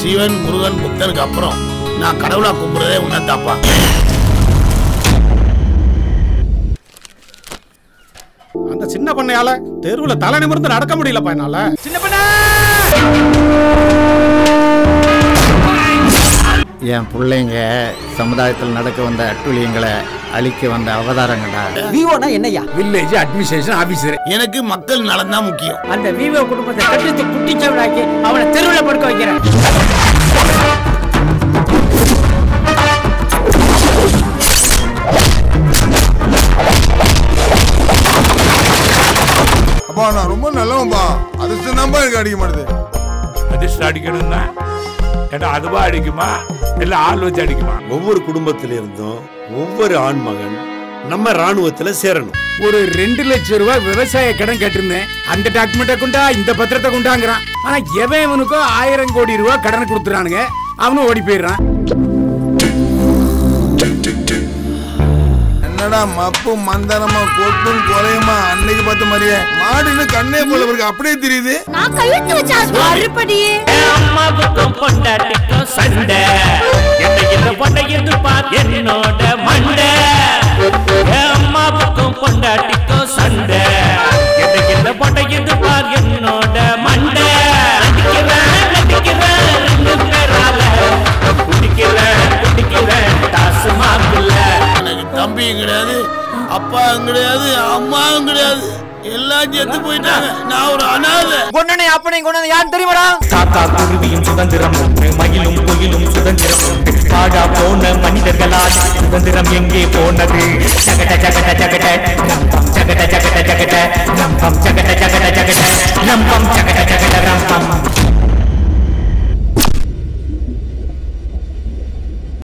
சிவன் முருகன் புத்தனுக்கு அப்புறம் நான் கடவுளா கும்பிடுறதே உன்னதாப்பா அந்த சின்ன பண்ணையால தெருவுல தலை நிமிர்ந்து நடக்க முடியலப்பா என்னால சின்ன பண்ண என் பிள்ளைங்க சமுதாயத்தில் நடக்க வந்த அட்டுழியங்களை அழிக்க வந்த அவதாரங்கடா விவோனா என்னய்யா வில்லேஜ் அட்மினிஸ்ட்ரேஷன் ஆபீசர் எனக்கு மக்கள் நலன் தான் முக்கியம் அந்த விவோ குடும்பத்தை கட்டித்து குட்டிச்சவனாக்கி அவனை தெருவுல படுக்க வைக்கிறேன் அப்பா நான் ரொம்ப நல்லவன்பா அதிர்ஷ்டம் தான்ப்பா எனக்கு அடிக்க மாட்டேது அதிர்ஷ்டம் அடிக்கணும்னா ஏன்னா அதுவா அடிக்குமா இல்ல ஆள் வச்சு அடிக்குமா ஒவ்வொரு குடும்பத்திலிருந்தும் ஒவ்வொரு ஆண்மகன் நம்ம ராணுவத்துல சேரணும் ஒரு ரெண்டு லட்சம் ரூபாய் விவசாய கடன் கேட்டிருந்தேன் அந்த டாக்குமெண்ட்டை கொண்டா இந்த பத்திரத்தை கொண்டாங்கிறான் ஆனா எவன் இவனுக்கோ ஆயிரம் கோடி ரூபாய் கடன் கொடுத்துறானுங்க அவனும் ஓடி போயிடுறான் என்னடா மப்பு மந்தரமா கொட்டும் குறையுமா அன்னைக்கு பார்த்த மாதிரியே மாடுன்னு கண்ணே போல இருக்கு அப்படியே தெரியுது நான் கழுத்து வச்சா மறுபடியே அம்மாவுக்கும் பொண்டாட்டிக்கும் சண்டை என்ன பொண்டையிருந்து பார் என்னோட மண்டை என் அம்மாவுக்கும் பொண்டாட்டிக்கும் சண்டை என்ன பொண்டையிருந்து பார் என்னோட மண்டை அடிக்கிறேன் நடிக்கிறேன் ரெண்டு பேரால குடிக்கிறேன் குடிக்கிறேன் டாசு மாப்பிள்ள எனக்கு தம்பியும் கிடையாது அப்பாவும் கிடையாது அம்மாவும் கிடையாது எல்லாம் செத்து போயிட்டாங்க நான் ஒரு அனாதை கொண்டனே அப்பனை கொண்டு யாரும் தெரியுமாடா தாத்தா குருவியும் சுதந்திரம் ஒன்று மயிலும் குயிலும் சுதந்திரம் ஒன்று பாடா போன மனிதர்களால் சுதந்திரம் எங்கே போனது ஜகட ஜகட ஜகட நம்பம் ஜகட ஜகட ஜகட நம்பம் ஜகட ஜகட ஜகட நம்பம் ஜகட ஜகட